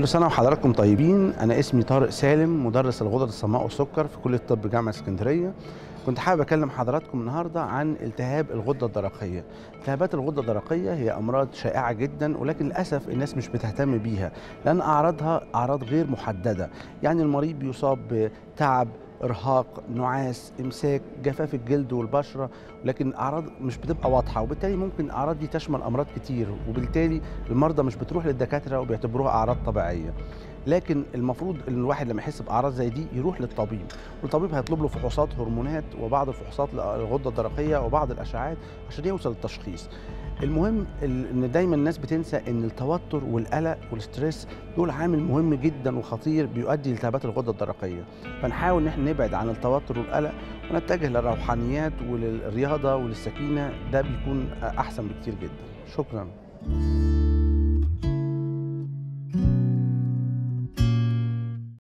كل سنة وحضراتكم طيبين أنا اسمي طارق سالم مدرس الغدد الصماء والسكر في كلية الطب جامعة اسكندرية كنت حابب أكلم حضراتكم النهاردة عن التهاب الغدة الدرقية التهابات الغدة الدرقية هي أمراض شائعة جدا ولكن للأسف الناس مش بتهتم بيها لأن أعراضها أعراض غير محددة يعني المريض بيصاب بتعب ارهاق نعاس امساك جفاف الجلد والبشره لكن اعراض مش بتبقى واضحه وبالتالي ممكن الاعراض دي تشمل امراض كتير وبالتالي المرضى مش بتروح للدكاتره وبيعتبروها اعراض طبيعيه لكن المفروض ان الواحد لما يحس باعراض زي دي يروح للطبيب والطبيب هيطلب له فحوصات هرمونات وبعض الفحوصات للغده الدرقيه وبعض الاشعاعات عشان يوصل للتشخيص المهم ان دايما الناس بتنسى ان التوتر والقلق والستريس دول عامل مهم جدا وخطير بيؤدي لالتهابات الغده الدرقيه فنحاول ان احنا نبعد عن التوتر والقلق ونتجه للروحانيات وللرياضه وللسكينه ده بيكون احسن بكتير جدا شكرا